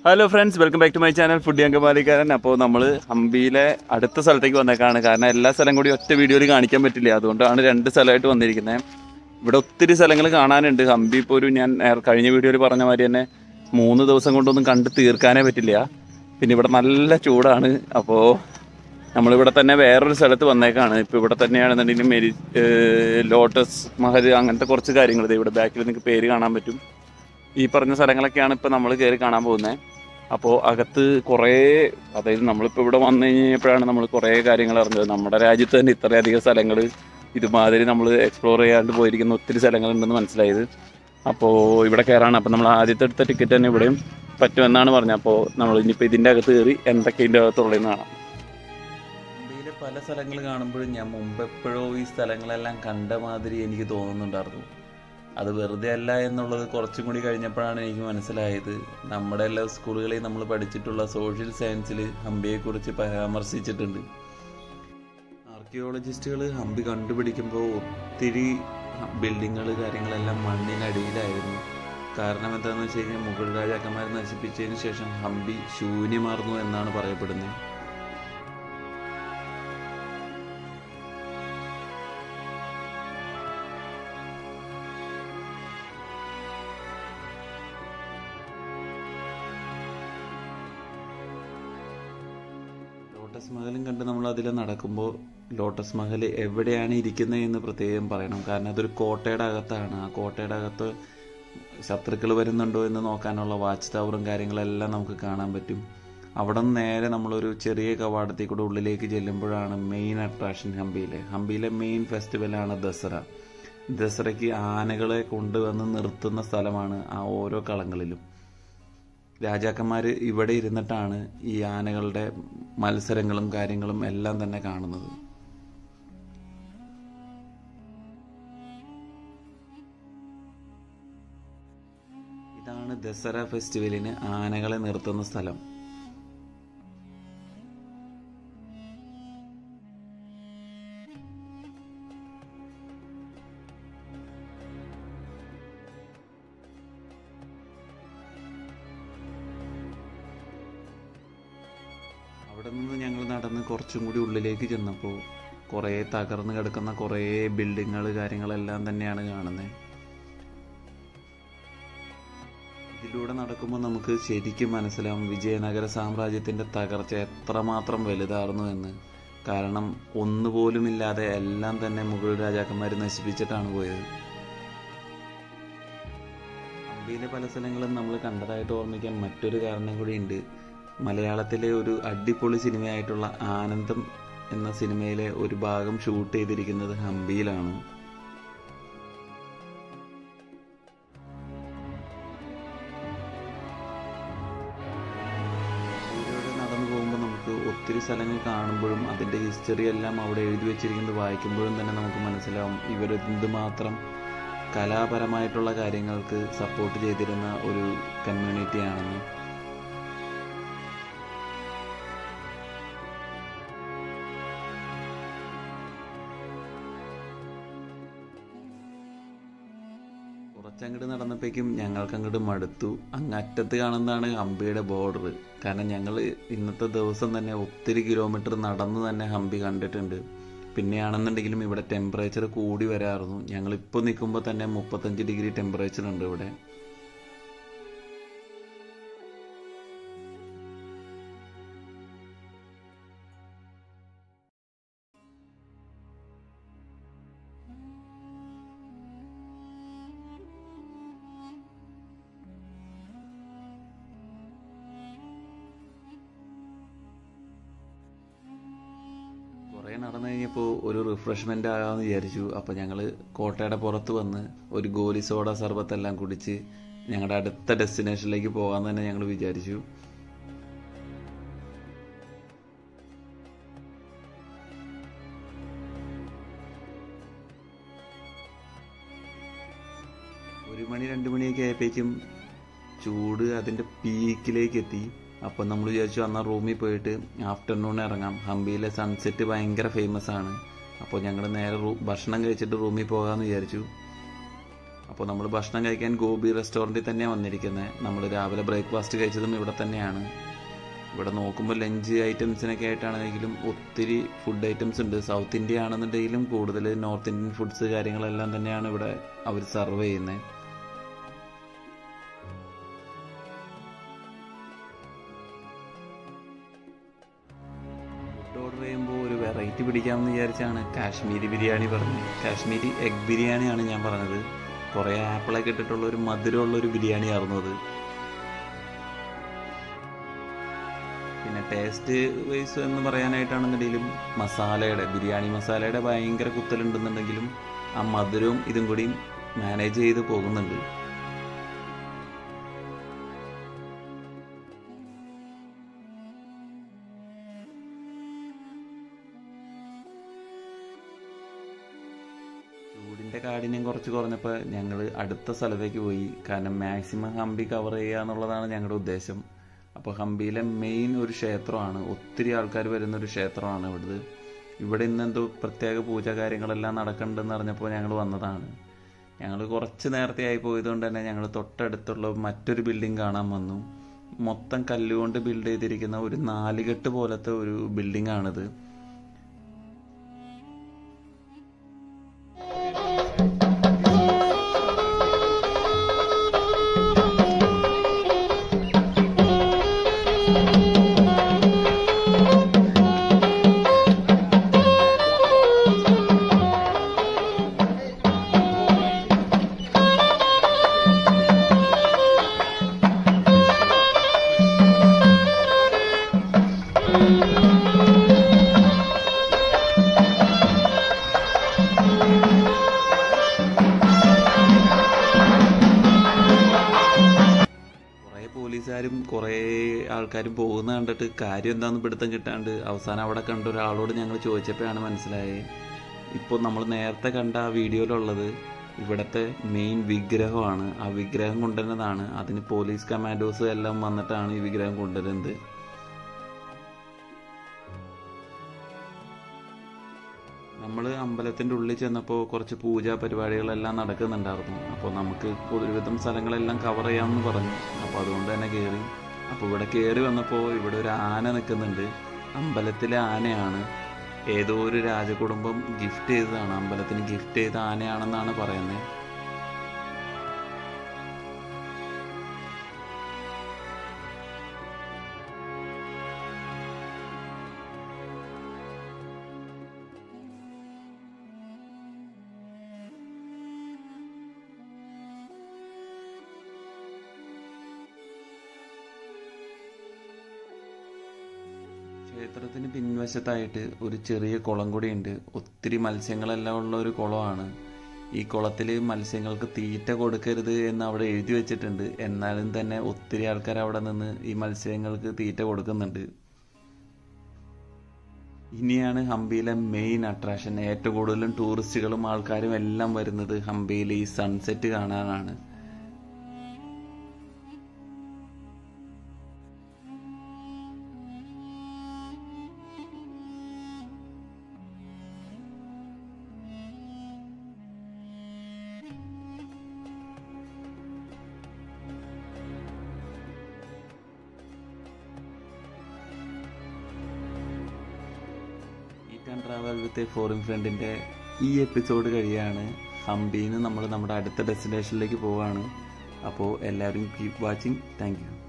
hello friends welcome back to my channel foodie അങ്കമാലിക്കാരൻ അപ്പോൾ നമ്മൾ ഹംപിയിലെ അടുത്ത സ്ഥലത്തേക്ക് വന്നേക്കാണ് കാരണം എല്ലാ സ്ഥലം കൂടി ഒറ്റ വീഡിയോയിൽ കാണിക്കാൻ പറ്റില്ല അതുകൊണ്ടാണ് രണ്ട് സ്ഥലമായിട്ട് വന്നിരിക്കുന്നത് ഇവിടെ ഒത്തിരി സ്ഥലങ്ങൾ കാണാനുണ്ട് ഹംപി ഇപ്പോൾ ഒരു ഞാൻ നേർ- കഴിഞ്ഞ വീഡിയോയിൽ പറഞ്ഞ മാതിരി തന്നെ മൂന്ന് ദിവസം കൊണ്ടൊന്നും കണ്ട് തീർക്കാനേ പറ്റില്ല പിന്നെ ഇവിടെ നല്ല ചൂടാണ് അപ്പോൾ നമ്മളിവിടെ തന്നെ വേറൊരു സ്ഥലത്ത് വന്നേക്കാണ് ഇപ്പോൾ ഇവിടെ തന്നെയാണെന്നുണ്ടെങ്കിൽ മെരി ഏഹ് ലോട്ടസ് മഹൽ അങ്ങനത്തെ കുറച്ച് കാര്യങ്ങൾ ദേ ഇവിടെ ബാക്കിൽ നിങ്ങൾക്ക് പേര് കാണാൻ പറ്റും ഈ പറഞ്ഞ സ്ഥലങ്ങളൊക്കെയാണ് ഇപ്പം നമ്മൾ കയറി കാണാൻ പോകുന്നത് അപ്പോൾ അകത്ത് കുറേ അതായത് നമ്മളിപ്പോൾ ഇവിടെ വന്നു കഴിഞ്ഞപ്പോഴാണ് നമ്മൾ കുറേ കാര്യങ്ങൾ അറിഞ്ഞത് നമ്മുടെ രാജ്യത്ത് തന്നെ ഇത്രയധികം സ്ഥലങ്ങൾ ഇതുമാതിരി നമ്മൾ എക്സ്പ്ലോർ ചെയ്യാണ്ട് പോയിരിക്കുന്ന ഒത്തിരി സ്ഥലങ്ങളുണ്ടെന്ന് മനസ്സിലായത് അപ്പോൾ ഇവിടെ കയറാണ് അപ്പോൾ നമ്മൾ ആദ്യത്തെ എടുത്ത ടിക്കറ്റ് തന്നെ ഇവിടെയും പറ്റുമെന്നാണ് പറഞ്ഞത് അപ്പോൾ നമ്മൾ ഇനിയിപ്പോൾ ഇതിൻ്റെ അകത്ത് കയറി എന്തൊക്കെ ഇതിൻ്റെ അകത്തുള്ളതെന്ന് കാണാം ഇന്ത്യയിലെ പല സ്ഥലങ്ങൾ കാണുമ്പോഴും ഞാൻ മുമ്പ് എപ്പോഴോ ഈ സ്ഥലങ്ങളെല്ലാം കണ്ട മാതിരി എനിക്ക് തോന്നുന്നുണ്ടായിരുന്നു അത് വെറുതെ അല്ല എന്നുള്ളത് കുറച്ചും കൂടി കഴിഞ്ഞപ്പോഴാണ് എനിക്ക് മനസ്സിലായത് നമ്മുടെ എല്ലാ സ്കൂളുകളിൽ നമ്മൾ പഠിച്ചിട്ടുള്ള സോഷ്യൽ സയൻസിൽ ഹംപിയെക്കുറിച്ച് പരാമർശിച്ചിട്ടുണ്ട് ആർക്കിയോളജിസ്റ്റുകൾ ഹംപി കണ്ടുപിടിക്കുമ്പോൾ ഒത്തിരി ബിൽഡിങ്ങുകൾ കാര്യങ്ങളെല്ലാം മണ്ണിനടിയിലായിരുന്നു കാരണം എന്താണെന്ന് വെച്ച് കഴിഞ്ഞാൽ മുഗൾ രാജാക്കന്മാർ നശിപ്പിച്ചതിന് ശേഷം ഹംപി ശൂന്യമാർന്നു എന്നാണ് പറയപ്പെടുന്നത് ലോട്ടസ് മഹലും കണ്ട് നമ്മൾ അതിൽ നടക്കുമ്പോൾ ലോട്ടസ് മഹൽ എവിടെയാണ് ഇരിക്കുന്നത് എന്ന് പ്രത്യേകം പറയണം കാരണം അതൊരു കോട്ടയുടെ അകത്താണ് ആ കോട്ടയുടെ അകത്ത് ശത്രുക്കൾ വരുന്നുണ്ടോ എന്ന് നോക്കാനുള്ള വാച്ച് ടവറും കാര്യങ്ങളെല്ലാം നമുക്ക് കാണാൻ പറ്റും അവിടെ നിന്ന് നേരെ നമ്മളൊരു ചെറിയ കവാടത്തിൽ കൂടെ ഉള്ളിലേക്ക് ചെല്ലുമ്പോഴാണ് മെയിൻ അട്രാക്ഷൻ ഹംപിയിലെ ഹംപിയിലെ മെയിൻ ഫെസ്റ്റിവലാണ് ദസറ ദസറയ്ക്ക് ആനകളെ കൊണ്ടുവന്ന് നിർത്തുന്ന സ്ഥലമാണ് ആ ഓരോ കളങ്ങളിലും രാജാക്കന്മാർ ഇവിടെ ഇരുന്നിട്ടാണ് ഈ ആനകളുടെ മത്സരങ്ങളും കാര്യങ്ങളും എല്ലാം തന്നെ കാണുന്നത് ഇതാണ് ദസറ ഫെസ്റ്റിവലിന് ആനകളെ നിർത്തുന്ന സ്ഥലം അവിടെ നിന്ന് ഞങ്ങൾ നടന്ന് കുറച്ചും കൂടി ഉള്ളിലേക്ക് ചെന്നപ്പോൾ കുറേ തകർന്നു കിടക്കുന്ന കുറേ ബിൽഡിങ്ങുകൾ കാര്യങ്ങളെല്ലാം തന്നെയാണ് കാണുന്നത് ഇതിലൂടെ നടക്കുമ്പോൾ നമുക്ക് ശരിക്കും മനസ്സിലാവും വിജയനഗര സാമ്രാജ്യത്തിന്റെ തകർച്ച എത്രമാത്രം വലുതായിരുന്നു എന്ന് കാരണം ഒന്നുപോലുമില്ലാതെ എല്ലാം തന്നെ മുഗൾ രാജാക്കന്മാർ നശിപ്പിച്ചിട്ടാണ് പോയത് ഹംപിയിലെ പല സ്ഥലങ്ങളും നമ്മൾ കണ്ടതായിട്ട് ഓർമ്മിക്കാൻ മറ്റൊരു കാരണം കൂടിയുണ്ട് മലയാളത്തിലെ ഒരു അടിപൊളി സിനിമയായിട്ടുള്ള ആനന്ദം എന്ന സിനിമയിലെ ഒരു ഭാഗം ഷൂട്ട് ചെയ്തിരിക്കുന്നത് ഹംപിയിലാണ് ഇതിലൂടെ നടന്നു പോകുമ്പോൾ നമുക്ക് ഒത്തിരി സ്ഥലങ്ങൾ കാണുമ്പോഴും അതിൻ്റെ ഹിസ്റ്ററി എല്ലാം അവിടെ എഴുതി വെച്ചിരിക്കുന്നത് വായിക്കുമ്പോഴും തന്നെ നമുക്ക് മനസ്സിലാവും ഇവർ എന്തുമാത്രം കലാപരമായിട്ടുള്ള കാര്യങ്ങൾക്ക് സപ്പോർട്ട് ചെയ്തിരുന്ന ഒരു കമ്മ്യൂണിറ്റിയാണെന്ന് കുറച്ചങ്ങോട്ട് നടന്നപ്പോഴേക്കും ഞങ്ങൾക്ക് അങ്ങോട്ട് മടുത്തു അങ്ങറ്റത്ത് കാണുന്നതാണ് ഹംപിയുടെ ബോർഡർ കാരണം ഞങ്ങൾ ഇന്നത്തെ ദിവസം തന്നെ ഒത്തിരി കിലോമീറ്റർ നടന്ന് തന്നെ ഹംപി കണ്ടിട്ടുണ്ട് പിന്നെയാണെന്നുണ്ടെങ്കിലും ഇവിടെ ടെമ്പറേച്ചർ കൂടി വരാറുന്നു ഞങ്ങൾ ഇപ്പോൾ നിൽക്കുമ്പോൾ തന്നെ മുപ്പത്തഞ്ച് ഡിഗ്രി ടെമ്പറേച്ചർ ഉണ്ട് ഇവിടെ കുറേ നടന്നു കഴിഞ്ഞപ്പോൾ ഒരു റിഫ്രഷ്മെൻ്റ് ആകാമെന്ന് വിചാരിച്ചു അപ്പോൾ ഞങ്ങൾ കോട്ടയുടെ പുറത്ത് വന്ന് ഒരു ഗോലി സോഡ സർബത്തെല്ലാം കുടിച്ച് ഞങ്ങളുടെ അടുത്ത ഡെസ്റ്റിനേഷനിലേക്ക് പോകാമെന്ന് തന്നെ ഞങ്ങൾ വിചാരിച്ചു ഒരു മണി രണ്ട് മണിയൊക്കെ ആയപ്പോഴേക്കും ചൂട് അതിൻ്റെ പീക്കിലേക്ക് എത്തി അപ്പം നമ്മൾ വിചാരിച്ചു എന്നാൽ റൂമിൽ പോയിട്ട് ആഫ്റ്റർനൂൺ ഇറങ്ങാം ഹംപിയിലെ സൺസെറ്റ് ഭയങ്കര ഫേമസ് ആണ് അപ്പോൾ ഞങ്ങൾ നേരെ റൂ ഭക്ഷണം കഴിച്ചിട്ട് റൂമിൽ പോകാമെന്ന് വിചാരിച്ചു അപ്പോൾ നമ്മൾ ഭക്ഷണം കഴിക്കാൻ ഗോപി റെസ്റ്റോറൻറ്റിൽ തന്നെയാണ് വന്നിരിക്കുന്നത് നമ്മൾ രാവിലെ ബ്രേക്ക്ഫാസ്റ്റ് കഴിച്ചതും ഇവിടെ തന്നെയാണ് ഇവിടെ നോക്കുമ്പോൾ ലഞ്ച് ഐറ്റംസിനൊക്കെ ആയിട്ടാണെങ്കിലും ഒത്തിരി ഫുഡ് ഐറ്റംസ് ഉണ്ട് സൗത്ത് ഇന്ത്യ ആണെന്നുണ്ടെങ്കിലും കൂടുതൽ നോർത്ത് ഇന്ത്യൻ ഫുഡ്സ് കാര്യങ്ങളെല്ലാം തന്നെയാണ് ഇവിടെ അവർ സർവ് ചെയ്യുന്നത് ഫുഡ് ഓർഡർ ചെയ്യുമ്പോൾ ഒരു വെറൈറ്റി പിടിക്കാമെന്ന് വിചാരിച്ചാണ് കാശ്മീരി ബിരിയാണി പറഞ്ഞത് കാശ്മീരി എഗ് ബിരിയാണിയാണ് ഞാൻ പറഞ്ഞത് കുറേ ആപ്പിളൊക്കെ ഇട്ടിട്ടുള്ള ഒരു മധുരമുള്ള ഒരു ബിരിയാണി ആയിരുന്നു അത് പിന്നെ ടേസ്റ്റ് വൈസ് എന്ന് പറയാനായിട്ടാണെന്നുണ്ടെങ്കിലും മസാലയുടെ ബിരിയാണി മസാലയുടെ ഭയങ്കര കുത്തലുണ്ടെന്നുണ്ടെങ്കിലും ആ മധുരവും ഇതും കൂടി മാനേജ് ചെയ്ത് പോകുന്നുണ്ട് ചൂടിന്റെ കാഠിന്യം കുറച്ച് കുറഞ്ഞപ്പോൾ ഞങ്ങൾ അടുത്ത സ്ഥലത്തേക്ക് പോയി കാരണം മാക്സിമം ഹംപി കവർ ചെയ്യുക എന്നുള്ളതാണ് ഞങ്ങളുടെ ഉദ്ദേശം അപ്പോൾ ഹംപിയിലെ മെയിൻ ഒരു ക്ഷേത്രമാണ് ഒത്തിരി ആൾക്കാർ വരുന്ന ഒരു ക്ഷേത്രമാണ് ഇവിടുത്തെ ഇവിടെ ഇന്ന് എന്തോ പ്രത്യേക പൂജ കാര്യങ്ങളെല്ലാം നടക്കുന്നുണ്ടെന്ന് അറിഞ്ഞപ്പോൾ ഞങ്ങൾ വന്നതാണ് ഞങ്ങൾ കുറച്ച് നേരത്തെ ആയി പോയതുകൊണ്ട് തന്നെ ഞങ്ങൾ തൊട്ടടുത്തുള്ള മറ്റൊരു ബിൽഡിംഗ് കാണാൻ വന്നു മൊത്തം കല്ലുകൊണ്ട് ബിൽഡ് ചെയ്തിരിക്കുന്ന ഒരു നാലുകെട്ട് പോലത്തെ ഒരു ബിൽഡിംഗ് ആണിത് കുറേ പോലീസുകാരും കുറേ ആൾക്കാരും പോകുന്ന കണ്ടിട്ട് കാര്യം എന്താണെന്ന് പിടുത്തം കിട്ടാണ്ട് അവസാനം അവിടെ കണ്ട ഒരാളോട് ഞങ്ങൾ ചോദിച്ചപ്പോഴാണ് മനസ്സിലായത് ഇപ്പോൾ നമ്മൾ നേരത്തെ കണ്ട ആ വീഡിയോയിലുള്ളത് ഇവിടുത്തെ മെയിൻ വിഗ്രഹമാണ് ആ വിഗ്രഹം കൊണ്ടുവരുന്നതാണ് അതിന് പോലീസ് കമാൻഡോസ് എല്ലാം വന്നിട്ടാണ് ഈ വിഗ്രഹം കൊണ്ടുവരുന്നത് നമ്മൾ അമ്പലത്തിൻ്റെ ഉള്ളിൽ ചെന്നപ്പോൾ കുറച്ച് പൂജാ പരിപാടികളെല്ലാം നടക്കുന്നുണ്ടായിരുന്നു അപ്പോൾ നമുക്ക് ഒരുവിധം സ്ഥലങ്ങളെല്ലാം കവർ ചെയ്യാമെന്ന് പറഞ്ഞു അപ്പോൾ അതുകൊണ്ട് തന്നെ കയറി അപ്പോൾ ഇവിടെ കയറി വന്നപ്പോൾ ഇവിടെ ഒരു ആന നിൽക്കുന്നുണ്ട് അമ്പലത്തിലെ ആനയാണ് ഏതോ ഒരു രാജകുടുംബം ഗിഫ്റ്റ് ചെയ്തതാണ് അമ്പലത്തിന് ഗിഫ്റ്റ് ചെയ്ത ആനയാണെന്നാണ് പറയുന്നത് ക്ഷേത്രത്തിന് പിൻവശത്തായിട്ട് ഒരു ചെറിയ കുളം കൂടിയുണ്ട് ഒത്തിരി മത്സ്യങ്ങളെല്ലാം ഉള്ള ഒരു കുളമാണ് ഈ കുളത്തിൽ മത്സ്യങ്ങൾക്ക് തീറ്റ കൊടുക്കരുത് എന്ന് അവിടെ എഴുതി വെച്ചിട്ടുണ്ട് എന്നാലും തന്നെ ഒത്തിരി ആൾക്കാർ അവിടെ നിന്ന് ഈ മത്സ്യങ്ങൾക്ക് തീറ്റ കൊടുക്കുന്നുണ്ട് ഇനിയാണ് ഹംപിയിലെ മെയിൻ അട്രാക്ഷൻ ഏറ്റവും കൂടുതലും ടൂറിസ്റ്റുകളും ആൾക്കാരും എല്ലാം വരുന്നത് ഹംപിയിൽ ഈ സൺസെറ്റ് കാണാനാണ് eat and travel with a foreign ഫ്രണ്ടിൻ്റെ ഈ എപ്പിസോഡ് കഴിയാണ് ഹംപിയിൽ നിന്ന് നമ്മൾ നമ്മുടെ അടുത്ത ഡെസ്റ്റിനേഷനിലേക്ക് പോവാണ് അപ്പോൾ എല്ലാവരും കീപ് വാച്ചിങ് താങ്ക് യു